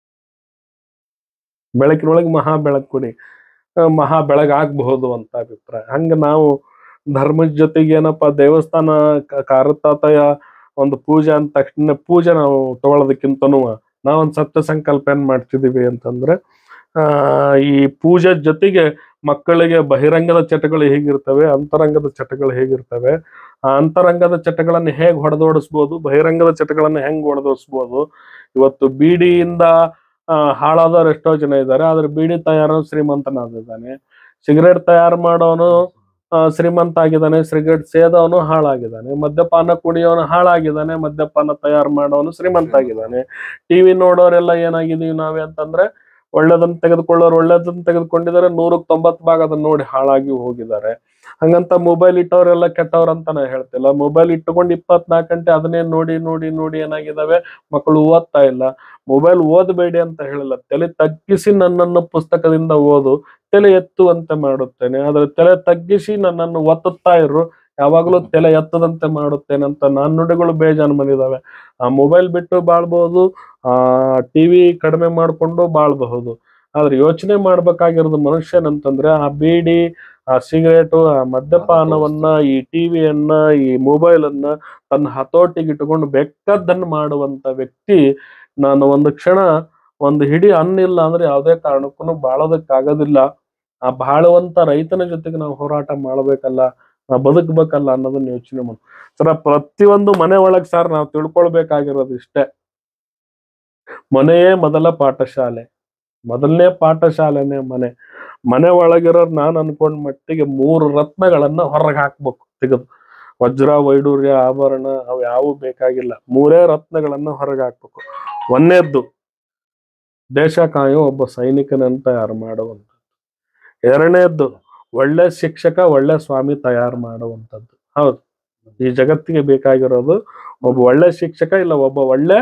ಬೆಳಕಿನೊಳಗೆ ಮಹಾ ಬೆಳಕು ಕೊಡಿ ಆ, ಮಹಾ ಬೆಳಗಾಗಬಹುದು ಅಂತ ಅಭಿಪ್ರಾಯ ಹಂಗ ನಾವು ಧರ್ಮದ ಜೊತೆಗೆ ಏನಪ್ಪಾ ದೇವಸ್ಥಾನ ಕ- ಕಾರತಾತಯ ಒಂದು ಪೂಜೆ ಅಂದ ತಕ್ಷಣ ಪೂಜೆ ನಾವು ತಗೊಳ್ಳೋದಕ್ಕಿಂತನೂ ನಾವೊಂದು ಸತ್ಯ ಸಂಕಲ್ಪ ಏನ್ ಮಾಡ್ತಿದೀವಿ ಅಂತಂದ್ರೆ ಆ ಈ ಪೂಜೆ ಜೊತೆಗೆ ಮಕ್ಕಳಿಗೆ ಬಹಿರಂಗದ ಚಟಗಳು ಹೇಗಿರ್ತವೆ ಅಂತರಂಗದ ಚಟಗಳು ಹೇಗಿರ್ತವೆ ಆ ಅಂತರಂಗದ ಚಟಗಳನ್ನು ಹೇಗೆ ಹೊಡೆದೋಡಿಸ್ಬೋದು ಬಹಿರಂಗದ ಚಟಗಳನ್ನು ಹೆಂಗ್ ಹೊಡೆದೋಡಿಸ್ಬೋದು ಇವತ್ತು ಬೀಡಿಯಿಂದ ಆ, ಹಾಳಾದವ್ರು ಎಷ್ಟೋ ಜನ ಇದ್ದಾರೆ ಆದ್ರೆ ಬೀಡಿ ತಯಾರೋ ಶ್ರೀಮಂತನಾಗಿದ್ದಾನೆ ಸಿಗರೇಟ್ ತಯಾರು ಮಾಡೋನು ಆ, ಶ್ರೀಮಂತ ಆಗಿದ್ದಾನೆ ಸಿಗರೇಟ್ ಸೇದವನು ಹಾಳಾಗಿದ್ದಾನೆ ಮದ್ಯಪಾನ ಕುಡಿಯೋನು ಹಾಳಾಗಿದ್ದಾನೆ ಮದ್ಯಪಾನ ತಯಾರು ಮಾಡೋನು ಶ್ರೀಮಂತ ಆಗಿದ್ದಾನೆ ಟಿವಿ ನೋಡೋರೆಲ್ಲ ಏನಾಗಿದೀವಿ ನಾವೇ ಅಂತಂದ್ರೆ ಒಳ್ಳೇದನ್ನ ತೆಗೆದುಕೊಳ್ಳೋರು ಒಳ್ಳೇದನ್ನ ತೆಗೆದುಕೊಂಡಿದ್ದಾರೆ ನೂರಕ್ಕೆ ತೊಂಬತ್ತು ಭಾಗ ಅದನ್ನ ನೋಡಿ ಹಾಳಾಗಿ ಹೋಗಿದ್ದಾರೆ ಹಂಗಂತ ಮೊಬೈಲ್ ಇಟ್ಟವರೆಲ್ಲ ಕೆಟ್ಟವ್ರ ಅಂತ ನಾ ಹೇಳ್ತಿಲ್ಲ ಮೊಬೈಲ್ ಇಟ್ಟುಕೊಂಡು ಇಪ್ಪತ್ನಾಲ್ಕು ಗಂಟೆ ಅದನ್ನೇ ನೋಡಿ ನೋಡಿ ನೋಡಿ ಏನಾಗಿದಾವೆ ಮಕ್ಕಳು ಓದ್ತಾ ಇಲ್ಲ ಮೊಬೈಲ್ ಓದಬೇಡಿ ಅಂತ ಹೇಳಿಲ್ಲ ತಲೆ ತಗ್ಗಿಸಿ ನನ್ನನ್ನು ಪುಸ್ತಕದಿಂದ ಓದು ತಲೆ ಎತ್ತುವಂತೆ ಮಾಡುತ್ತೇನೆ ಆದ್ರೆ ತಲೆ ತಗ್ಗಿಸಿ ನನ್ನನ್ನು ಒತ್ತುತ್ತಾ ಇರು ಯಾವಾಗಲೂ ತಲೆ ಎತ್ತದಂತೆ ಮಾಡುತ್ತೇನೆ ಅಂತ ನಾಣ್ಣುಡಿಗಳು ಬೇಜಾನ್ ಬಂದಿದಾವೆ ಆ ಮೊಬೈಲ್ ಬಿಟ್ಟು ಬಾಳ್ಬಹುದು ಆ ಟಿವಿ ಕಡಿಮೆ ಮಾಡಿಕೊಂಡು ಬಾಳ್ಬಹುದು ಆದ್ರೆ ಯೋಚನೆ ಮಾಡ್ಬೇಕಾಗಿರೋದು ಮನುಷ್ಯನಂತಂದ್ರೆ ಆ ಬೀಡಿ ಆ ಸಿಗರೇಟು ಆ ಮದ್ಯಪಾನವನ್ನ ಈ ಟಿವಿಯನ್ನ ಈ ಮೊಬೈಲ್ ಅನ್ನ ತನ್ನ ಹತೋಟಿಗೆ ಇಟ್ಟುಕೊಂಡು ಬೆಕ್ಕದ್ದನ್ನು ಮಾಡುವಂತ ವ್ಯಕ್ತಿ ನಾನು ಒಂದು ಕ್ಷಣ ಒಂದು ಹಿಡಿ ಅನ್ನ ಇಲ್ಲ ಅಂದ್ರೆ ಯಾವುದೇ ಕಾರಣಕ್ಕೂ ಬಾಳೋದಕ್ಕಾಗೋದಿಲ್ಲ ಆ ಬಾಳುವಂತ ರೈತನ ಜೊತೆಗೆ ನಾವು ಹೋರಾಟ ಮಾಡ್ಬೇಕಲ್ಲ ನಾವು ಬದುಕ್ಬೇಕಲ್ಲ ಅನ್ನೋದನ್ನ ಯೋಚನೆ ಮಾಡ ಸರ ಪ್ರತಿಯೊಂದು ಮನೆ ಒಳಗ್ ಸರ್ ನಾವು ತಿಳ್ಕೊಳ್ಬೇಕಾಗಿರೋದು ಇಷ್ಟೇ ಮನೆಯೇ ಮೊದಲ ಪಾಠಶಾಲೆ ಮೊದಲನೇ ಪಾಠಶಾಲೆನೇ ಮನೆ ಮನೆ ಒಳಗಿರೋರ್ ನಾನ್ ಅನ್ಕೊಂಡ್ ಮಟ್ಟಿಗೆ ಮೂರು ರತ್ನಗಳನ್ನ ಹೊರಗೆ ಹಾಕ್ಬೇಕು ತೆಗೆದು ವಜ್ರ ವೈಡೂರ್ಯ ಆಭರಣ ಅವು ಯಾವು ಬೇಕಾಗಿಲ್ಲ ಮೂರೇ ರತ್ನಗಳನ್ನ ಹೊರಗೆ ಹಾಕ್ಬೇಕು ಒಂದನೇದ್ದು ದೇಶ ಕಾಯೋ ಒಬ್ಬ ಸೈನಿಕನನ್ನು ತಯಾರು ಮಾಡುವಂಥದ್ದು ಎರಡನೇದ್ದು ಒಳ್ಳೆ ಶಿಕ್ಷಕ ಒಳ್ಳೆ ಸ್ವಾಮಿ ತಯಾರು ಮಾಡುವಂಥದ್ದು ಹೌದು ಈ ಜಗತ್ತಿಗೆ ಬೇಕಾಗಿರೋದು ಒಬ್ಬ ಒಳ್ಳೆ ಶಿಕ್ಷಕ ಇಲ್ಲ ಒಬ್ಬ ಒಳ್ಳೆ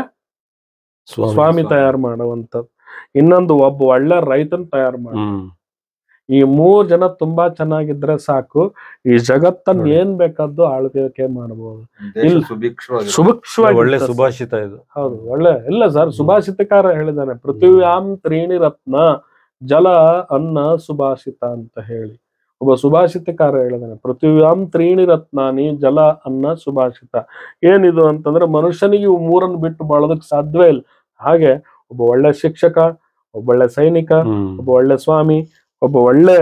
ಸ್ವಾಮಿ ತಯಾರು ಮಾಡುವಂಥದ್ದು ಇನ್ನೊಂದು ಒಬ್ಬ ಒಳ್ಳೆ ರೈತನ ತಯಾರು ಮಾಡ ಹ್ಮ್ ಈ ಮೂರ್ ಜನ ತುಂಬಾ ಚೆನ್ನಾಗಿದ್ರೆ ಸಾಕು ಈ ಜಗತ್ತನ್ನ ನೋಡಿ. ಏನ್ ಬೇಕಾದ್ದು ಆಳ್ವಿಕೆ ಮಾಡಬಹುದು ದೇಶ ಇಲ್ಲ. ಸುಭಿಕ್ಷವಾಗಿ ಸುಭಿಕ್ಷವಾಗಿ ಒಳ್ಳೆ ಇರ್ತದೆ. ಸುಭಾಷಿತ ಇದು ಹೌದು ಒಳ್ಳೆ ಇಲ್ಲ ಸರ್ ಸುಭಾಷಿತಕಾರ ಹೇಳಿದಾನೆ ಪೃಥ್ವ್ಯಾಂ ತ್ರೀಣಿ ರತ್ನ ಜಲ ಅನ್ನ ಸುಭಾಷಿತ ಅಂತ ಹೇಳಿ ಒಬ್ಬ ಸುಭಾಷಿತಕಾರ ಹೇಳಿದಾನೆ ಪೃಥ್ವ್ಯಾಂ ತ್ರೀಣಿ ರತ್ನಾನಿ ಜಲ ಅನ್ನ ಸುಭಾಷಿತ ಏನಿದು ಅಂತಂದ್ರೆ ಮನುಷ್ಯನಿಗೆ ಇವು ಮೂರನ್ನು ಬಿಟ್ಟು ಬಾಳೋದಕ್ಕೆ ಸಾಧ್ಯವೇ ಇಲ್ಲ ಹಾಗೆ ಒಬ್ಬ ಒಳ್ಳೆ ಶಿಕ್ಷಕ ಒಬ್ಬ ಒಳ್ಳೆ ಸೈನಿಕ ಒಬ್ಬ ಒಳ್ಳೆ ಸ್ವಾಮಿ ಒಬ್ಬ ಒಳ್ಳೆ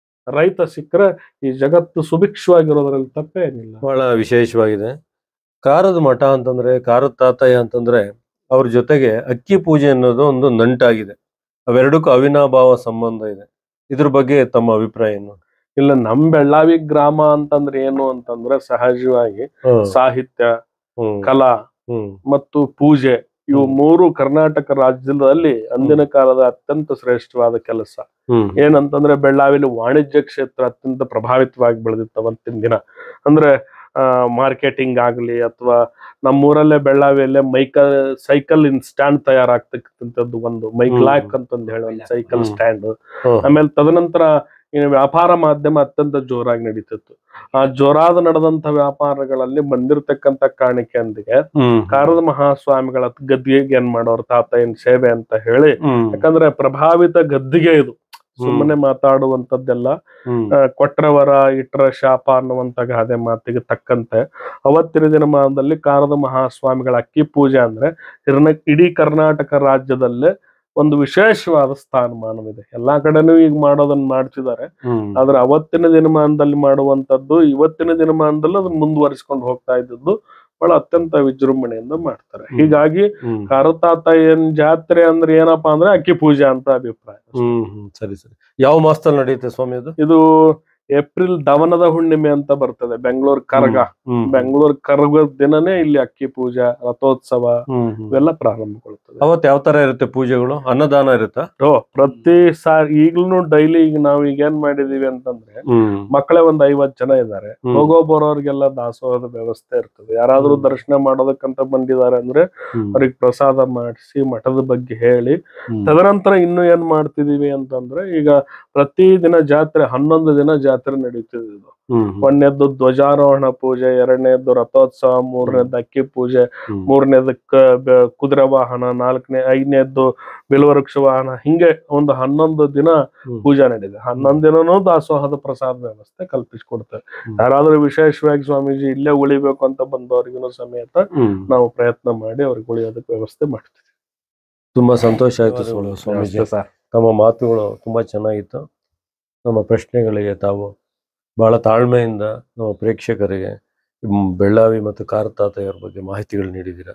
ರೈತ ಸಿಕ್ಕರೆ ಈ ಜಗತ್ತು ಸುಭಿಕ್ಷವಾಗಿರೋದ್ರಲ್ಲಿ ತಪ್ಪೇನಿಲ್ಲ ಬಹಳ ವಿಶೇಷವಾಗಿದೆ ಕಾರದ ಮಠ ಅಂತಂದ್ರೆ ಕಾರದ ತಾತಯ್ಯ ಅಂತಂದ್ರೆ ಅವ್ರ ಜೊತೆಗೆ ಅಕ್ಕಿ ಪೂಜೆ ಅನ್ನೋದು ಒಂದು ನಂಟಾಗಿದೆ ಅವೆರಡಕ್ಕೂ ಅವಿನಾಭಾವ ಸಂಬಂಧ ಇದೆ ಇದ್ರ ಬಗ್ಗೆ ತಮ್ಮ ಅಭಿಪ್ರಾಯ ಏನು ಇಲ್ಲ ನಮ್ ಬೆಳ್ಳಾವಿ ಗ್ರಾಮ ಅಂತಂದ್ರೆ ಏನು ಅಂತಂದ್ರೆ ಸಹಜವಾಗಿ ಸಾಹಿತ್ಯ ಹ್ಮ್. ಕಲಾ ಹ್ಮ್. ಮತ್ತು ಪೂಜೆ ಇವು ಹ್ಮ್. ಮೂರು ಕರ್ನಾಟಕ ರಾಜ್ಯದಲ್ಲಿ ಅಂದಿನ ಕಾಲದ ಅತ್ಯಂತ ಶ್ರೇಷ್ಠವಾದ ಕೆಲಸ ಹ್ಮ್. ಏನಂತಂದ್ರೆ ಬೆಳ್ಳಾವಿಲಿ ವಾಣಿಜ್ಯ ಕ್ಷೇತ್ರ ಅತ್ಯಂತ ಪ್ರಭಾವಿತವಾಗಿ ಬೆಳೆದಿತ್ತು ಅವತ್ತಿನ ದಿನ ಅಂದ್ರೆ ಮಾರ್ಕೆಟಿಂಗ್ ಆಗ್ಲಿ ಅಥವಾ ನಮ್ಮೂರಲ್ಲೇ ಬೆಳ್ಳಾವಿಯಲ್ಲೇ ಮೈಕಲ್ ಸೈಕಲ್ ಇನ್ ಸ್ಟ್ಯಾಂಡ್ ತಯಾರಾಗ್ತಕ್ಕಂಥದ್ದು ಒಂದು ಮೈಕ್ಲಾಕ್ ಅಂತಂದು ಹೇಳೋ ಒಂದು ಸೈಕಲ್ ಹ್ಮ್. ಸ್ಟ್ಯಾಂಡ್ ಹ್ಮ್. ಆಮೇಲೆ ತದನಂತರ ಈ ವ್ಯಾಪಾರ ಮಾಧ್ಯಮ ಅತ್ಯಂತ ಜೋರಾಗಿ ನಡೀತಿತ್ತು ಆ ಜೋರಾದ ನಡೆದಂತ ವ್ಯಾಪಾರಗಳಲ್ಲಿ ಬಂದಿರತಕ್ಕಂತ ಕಾಣಿಕೆಯೊಂದಿಗೆ ಹ್ಮ್. ಕಾರದ ಮಹಾಸ್ವಾಮಿಗಳ ಗದ್ದಿಗೆಗೆ ಏನ್ ಮಾಡೋರು ತಾತಯ್ಯನ ಸೇವೆ ಅಂತ ಹೇಳಿ ಹ್ಮ್. ಯಾಕಂದ್ರೆ ಪ್ರಭಾವಿತ ಗದ್ದಿಗೆ ಇದು ಸುಮ್ಮನೆ ಮಾತಾಡುವಂತದ್ದೆಲ್ಲ ಹ್ಮ್. ಆ, ಕೊಟ್ರವರ ಇಟ್ರ ಶಾಪ ಅನ್ನುವಂತ ಗಾದೆ ಮಾತಿಗೆ ತಕ್ಕಂತೆ ಅವತ್ತಿನ ದಿನಮಾನದಲ್ಲಿ ಕಾರದ ಮಹಾಸ್ವಾಮಿಗಳ ಅಕ್ಕಿ ಪೂಜೆ ಅಂದ್ರೆ ಇರ್ನ ಇಡೀ ಕರ್ನಾಟಕ ರಾಜ್ಯದಲ್ಲೇ ಒಂದು ವಿಶೇಷವಾದ ಸ್ಥಾನಮಾನವಿದೆ ಎಲ್ಲಾ ಕಡೆನೂ ಈಗ ಮಾಡೋದನ್ನ ಮಾಡ್ತಿದ್ದಾರೆ ಹ್ಮ್. ಆದ್ರೆ ಅವತ್ತಿನ ದಿನಮಾನದಲ್ಲಿ ಮಾಡುವಂತದ್ದು ಇವತ್ತಿನ ದಿನಮಾನದಲ್ಲಿ ಅದನ್ನ ಮುಂದುವರಿಸಿಕೊಂಡು ಹೋಗ್ತಾ ಇದ್ದದ್ದು ಬಹಳ ಅತ್ಯಂತ ವಿಜೃಂಭಣೆಯಿಂದ ಮಾಡ್ತಾರೆ ಹ್ಮ್. ಹೀಗಾಗಿ ಹ್ಮ್. ಕರತಾತಯ್ಯನ್ ಜಾತ್ರೆ ಅಂದ್ರೆ ಏನಪ್ಪಾ ಅಂದ್ರೆ ಅಕ್ಕಿ ಪೂಜೆ ಅಂತ ಅಭಿಪ್ರಾಯ ಹ್ಮ್ ಹ್ಮ್ ಸರಿ ಸರಿ ಯಾವ ಮಾಸದಲ್ಲಿ ನಡೆಯುತ್ತೆ ಸ್ವಾಮಿ ಅದು ಇದು ಏಪ್ರಿಲ್ ದವನದ ಹುಣ್ಣಿಮೆ ಅಂತ ಬರ್ತದೆ ಬೆಂಗಳೂರು ಕರಗ ಹ್ಮ್. ಬೆಂಗಳೂರು ಕರಗದ ದಿನನೇ ಇಲ್ಲಿ ಅಕ್ಕಿ ಪೂಜಾ ರಥೋತ್ಸವ ಹ್ಮ್. ಹ್ಮ್. ಇವೆಲ್ಲ ಪ್ರಾರಂಭಗೊಳ್ತದೆ ಅವತ್ತು ಯಾವ ತರ ಇರುತ್ತೆ ಪೂಜೆಗಳು ಅನ್ನದಾನ ಇರುತ್ತಾ ಓ ಪ್ರತಿ ಸಾರಿ ಈಗ್ಲೂ ಡೈಲಿ ಈಗ ನಾವ್ ಈಗ ಏನ್ ಮಾಡಿದೀವಿ ಅಂತಂದ್ರೆ ಹ್ಮ್. ಮಕ್ಕಳೇ ಒಂದ್ ಐವತ್ ಜನ ಇದ್ದಾರೆ ಹ್ಮ್. ಹೋಗೋ ಬರೋರ್ಗೆಲ್ಲ ದಾಸೋಹದ ವ್ಯವಸ್ಥೆ ಇರ್ತದೆ ಯಾರಾದ್ರೂ ಹ್ಮ್. ದರ್ಶನ ಮಾಡೋದಕ್ಕಂತ ಬಂದಿದ್ದಾರೆ ಅಂದ್ರೆ ಹ್ಮ್. ಅವ್ರಿಗೆ ಪ್ರಸಾದ ಮಾಡಿಸಿ ಮಠದ ಬಗ್ಗೆ ಹೇಳಿ ಹ್ಮ್. ತದನಂತರ ಇನ್ನು ಏನ್ ಮಾಡ್ತಿದೀವಿ ಅಂತಂದ್ರೆ ಈಗ ಪ್ರತಿ ದಿನ ಜಾತ್ರೆ ಹನ್ನೊಂದು ದಿನ ಜಾತ್ರೆ ನಡೀತಿದೆ ಇದು ಹ್ಮ್. ಒಂದನೇದ್ದು ಧ್ವಜಾರೋಹಣ ಪೂಜೆ ಎರಡನೇದ್ದು ರಥೋತ್ಸವ ಮೂರನೇದ್ದು ಅಕ್ಕಿ ಪೂಜೆ ಹ್ಮ್. ಮೂರನೇದು ಕ- ಬ- ಕುದುರೆ ವಾಹನ ನಾಲ್ಕನೇ ಐದನೇದ್ದು ಬಿಲ್ವವೃಕ್ಷ ವಾಹನ ಹಿಂಗೆ ಒಂದು ಹನ್ನೊಂದು ದಿನ ಹ್ಮ್. ಪೂಜೆ ನಡೀಇದೆ ಹನ್ನೊಂದು ದಿನನೂ ದಾಸೋಹದ ಪ್ರಸಾದ ವ್ಯವಸ್ಥೆ ಕಲ್ಪಿಸಿಕೊಡ್ತೇವೆ ಹ್ಮ್. ಯಾರಾದ್ರೂ ವಿಶೇಷವಾಗಿ ಸ್ವಾಮೀಜಿ ಇಲ್ಲೇ ಉಳಿಬೇಕು ಅಂತ ಬಂದವರಿಗೂ ಸಮೇತ ಹ್ಮ್. ನಾವು ಪ್ರಯತ್ನ ಮಾಡಿ ಅವ್ರಿಗೆ ಉಳಿಯೋದಕ್ಕೆ ವ್ಯವಸ್ಥೆ ಮಾಡ್ತೀವಿ ತುಂಬಾ ಸಂತೋಷ ಆಯ್ತು ಸ್ವಾಮಿ- ಸ್ವಾಮೀಜಿ ತಮ್ಮ ಮಾತುಗಳು ತುಂಬಾ ಚೆನ್ನಾಗಿತ್ತು ನಮ್ಮ ಪ್ರಶ್ನೆಗಳಿಗೆ ತಾವು ಬಹಳ ತಾಳ್ಮೆಯಿಂದ ನಮ್ಮ ಪ್ರೇಕ್ಷಕರಿಗೆ ಮ್, ಬೆಳ್ಳಾವಿ ಮತ್ತು ಕಾರತಾತೆಯವ್ರ ಬಗ್ಗೆ ಮಾಹಿತಿಗಳು ನೀಡಿದ್ದೀರಾ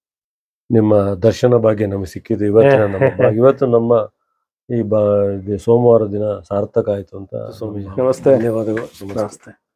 ನಿಮ್ಮ ದರ್ಶನ ಭಾಗ್ಯ ನಮಗೆ ಸಿಕ್ಕಿದ್ದು ಇವತ್ತಿನ ನಮ್ಮ ಭಾ- ಇವತ್ತು ನಮ್ಮ ಈ ಬಾ ಇದು ಸೋಮವಾರ ದಿನ ಸಾರ್ಥಕ ಆಯ್ತು ಅಂತ ಸ್ವಾಮೀಜಿ ನಮಸ್ತೆ. ಧನ್ಯವಾದಗಳು ನಮಸ್ತೆ ನಮಸ್ತೆ